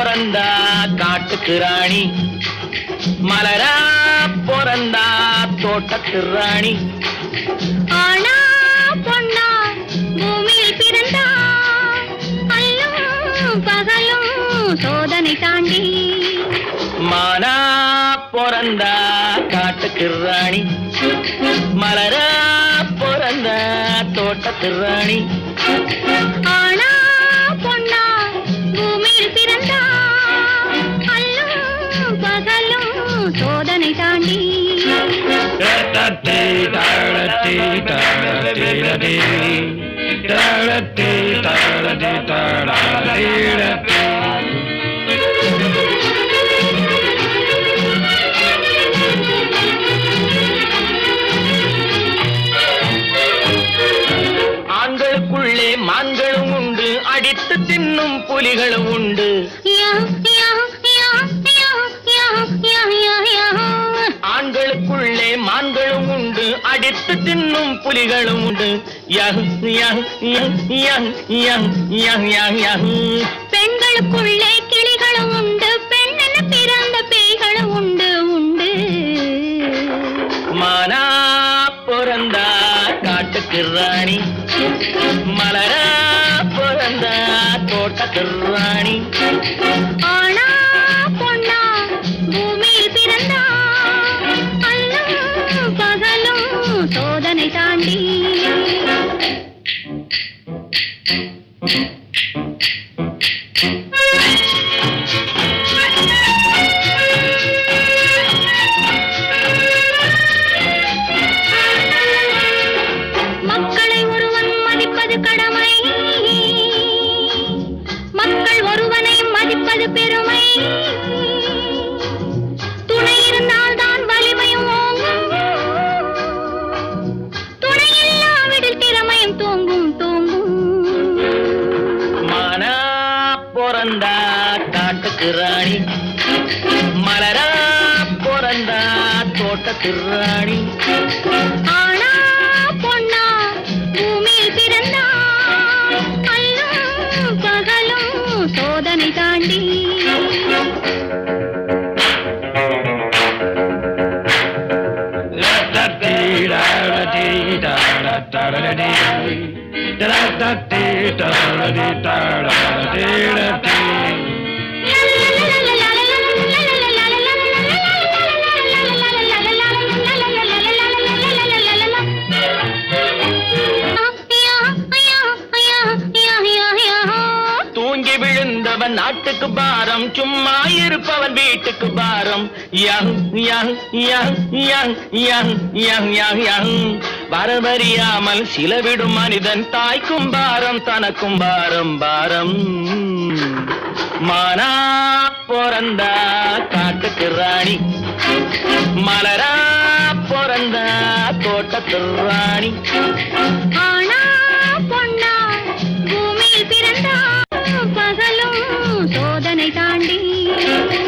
பிறந்தா காட்டுக்கு ராணி மலரா பிறந்தா தோட்டத்து ராணி ஆனா பொண்ணா பூமியில் பிறந்தா அல்லும் பகலும் சோதனை தாண்டி மானா பிறந்தா காட்டுக்கு ராணி மலரா பிறந்தா தோட்டத்து ராணி ஆனா பொண்ணா பூமியில் பிறந்தா அல்லும் பகலும் சோதனை தாண்டி ஆண்களுக்குள்ளே மான்களும் உண்டு அடித்து தின்னும் புலிகளும் உண்டு யா யா யா யா யா யா யா யா ஆண்களுக்குள்ளே மான்களும் உண்டு அடித்து தின்னும் புலிகளும் உண்டு யஹ் யஹ் யஹ் யஹ் யஹ் யஹ் யஹ் யஹ். பெண்களுக்குள்ளே கிளிகளும் உண்டு பெண்ணென பிறந்த பேய்களும் உண்டு உண்டு மானா பிறந்தா காட்டுக்கு ராணி மலரா பிறந்தா தோட்டத்து ராணி ஆனா பொண்ணா பூமியில் பிறந்தா அல்லும் பகலும் சோதனை தாண்டி மக்களை ஒருவன் மதிப்பது கடமை மக்கள் ஒருவனை மதிப்பது பெருமை துணை இருந்தால் தான் வலிமையும் ஓங்கும் துணை இல்லாவிடில் திறமையும் தோங்கும் தோங்கும் மானா பிறந்தா காட்டுக்கு ராணி மலரா பிறந்தா தோட்டத்து ராணி ஆனா பொண்ணா பூமியில் பிறந்தா அல்லும் பகலும் சோதனை தாண்டி தூங்கி விழுந்தவன் நாட்டுக்கு பாரம் சும்மா இருப்பவன் வீட்டுக்கு பாரம் யங் யங் யங் யங் யங் யங் யங் யங் வரவறியாமல் சிலவிடும் மனிதன் தாய்க்கும் பாரம் தனக்கும் பாரம் பாரம் மானா பிறந்தா காட்டுக்கு ராணி மலரா பிறந்தா தோட்டத்து ராணி ஆனா பொண்ணா பூமியில் பிறந்தா பகலும் சோதனை தாண்டி